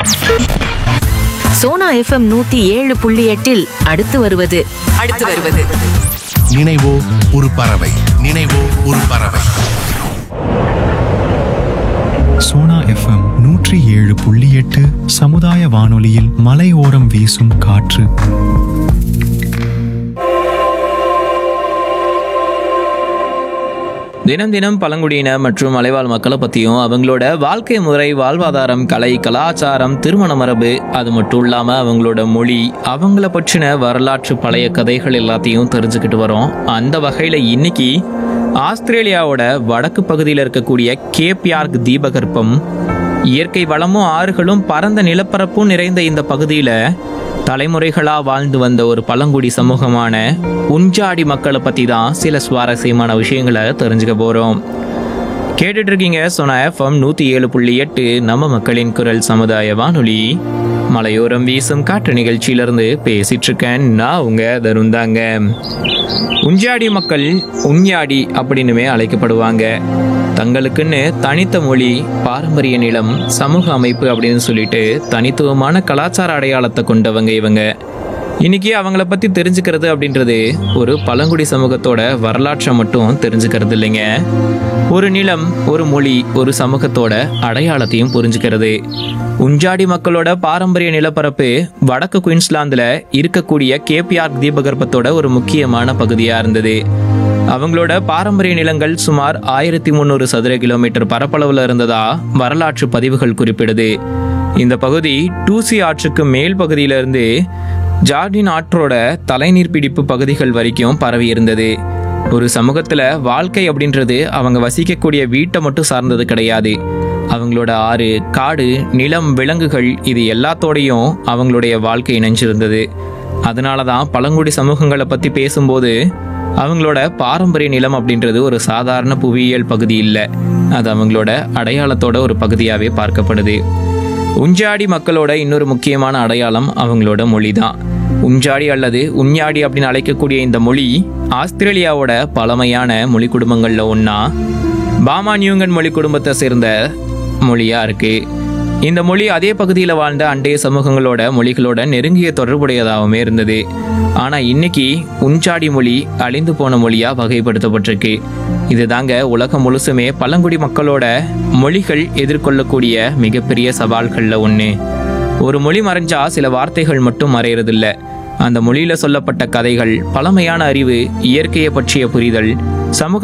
Sona FM நூத்தி ஏழு புள்ளி எட்டில் அடுத்து வருவது அடுத்து வருவது நினைவோ ஒரு பறவை நினைவோ ஒரு பறவை சோனா எஃப்எம் நூற்றி ஏழு புள்ளி எட்டு சமுதாய வானொலியில் மலையோரம் வீசும் காற்று தினம் தினம் பழங்குடியின மற்றும் மலைவாழ் மக்களை பற்றியும் அவங்களோட வாழ்க்கை முறை வாழ்வாதாரம் கலை கலாச்சாரம் திருமண மரபு அது மட்டும் இல்லாமல் அவங்களோட மொழி அவங்கள பற்றின வரலாற்று பழைய கதைகள் எல்லாத்தையும் தெரிஞ்சுக்கிட்டு வரோம் அந்த வகையில் இன்னைக்கு ஆஸ்திரேலியாவோட வடக்கு பகுதியில் இருக்கக்கூடிய கேப்யார்க் தீபகற்பம் இயற்கை வளமும் ஆறுகளும் பரந்த நிலப்பரப்பும் நிறைந்த இந்த பகுதியில் தலைமுறைகளா வாழ்ந்து வந்த ஒரு பழங்குடி சமூகமான உஞ்சாடி மக்களை பத்தி தான் சில சுவாரஸ்யமான விஷயங்களை தெரிஞ்சுக்க போறோம் கேட்டுட்டு இருக்கீங்க சொன்ன எஃப்எம் நூத்தி ஏழு புள்ளி எட்டு நம்ம மக்களின் குரல் சமுதாய வானொலி மலையோரம் வீசும் காற்று நிகழ்ச்சியிலிருந்து பேசிட்டு இருக்கேன் நான் உங்க தருந்தாங்க உஞ்சாடி மக்கள் உஞ்ஞாடி அப்படின்னுமே அழைக்கப்படுவாங்க தங்களுக்குன்னு தனித்த மொழி பாரம்பரிய நிலம் சமூக அமைப்பு அப்படின்னு சொல்லிட்டு தனித்துவமான கலாச்சார அடையாளத்தை கொண்டவங்க இவங்க இன்னைக்கு அவங்கள பத்தி தெரிஞ்சுக்கிறது அப்படின்றது ஒரு பழங்குடி சமூகத்தோட வரலாற்றை மட்டும் தெரிஞ்சுக்கிறது இல்லைங்க ஒரு நிலம் ஒரு மொழி ஒரு சமூகத்தோட அடையாளத்தையும் புரிஞ்சுக்கிறது உஞ்சாடி மக்களோட பாரம்பரிய நிலப்பரப்பு வடக்கு குயின்ஸ்லாந்துல இருக்கக்கூடிய கேபியார்க் தீபகற்பத்தோட ஒரு முக்கியமான பகுதியா இருந்தது அவங்களோட பாரம்பரிய நிலங்கள் சுமார் ஆயிரத்தி முந்நூறு சதுர கிலோமீட்டர் பரப்பளவுல இருந்ததா வரலாற்று பதிவுகள் குறிப்பிடுது இந்த பகுதி டூசி ஆற்றுக்கு மேல் பகுதியிலிருந்து ஜார்டின் ஆற்றோட தலைநீர் பிடிப்பு பகுதிகள் வரைக்கும் பரவி இருந்தது ஒரு சமூகத்துல வாழ்க்கை அப்படின்றது அவங்க வசிக்கக்கூடிய வீட்டை மட்டும் சார்ந்தது கிடையாது அவங்களோட ஆறு காடு நிலம் விலங்குகள் இது எல்லாத்தோடையும் அவங்களுடைய வாழ்க்கை இணைஞ்சிருந்தது அதனால தான் பழங்குடி சமூகங்களை பற்றி பேசும்போது அவங்களோட பாரம்பரிய நிலம் அப்படின்றது ஒரு சாதாரண புவியியல் பகுதி இல்லை அது அவங்களோட அடையாளத்தோட ஒரு பகுதியாகவே பார்க்கப்படுது உஞ்சாடி மக்களோட இன்னொரு முக்கியமான அடையாளம் அவங்களோட மொழி தான் உஞ்சாடி அல்லது உஞ்ஞாடி அப்படின்னு அழைக்கக்கூடிய இந்த மொழி ஆஸ்திரேலியாவோட பழமையான மொழி குடும்பங்கள்ல ஒன்றா பாமா நியூங்கன் மொழி குடும்பத்தை சேர்ந்த மொழியா இருக்கு இந்த மொழி அதே பகுதியில் வாழ்ந்த அண்டைய சமூகங்களோட மொழிகளோட நெருங்கிய தொடர்புடையதாகவுமே இருந்தது ஆனா இன்னைக்கு உஞ்சாடி மொழி அழிந்து போன மொழியா வகைப்படுத்தப்பட்டிருக்கு இதுதாங்க உலகம் முழுசுமே பழங்குடி மக்களோட மொழிகள் எதிர்கொள்ளக்கூடிய மிகப்பெரிய சவால்கள்ல ஒன்று ஒரு மொழி மறைஞ்சா சில வார்த்தைகள் மட்டும் மறையறதில்ல அந்த மொழியில சொல்லப்பட்ட கதைகள் பழமையான அறிவு இயற்கையை பற்றிய புரிதல் சமூக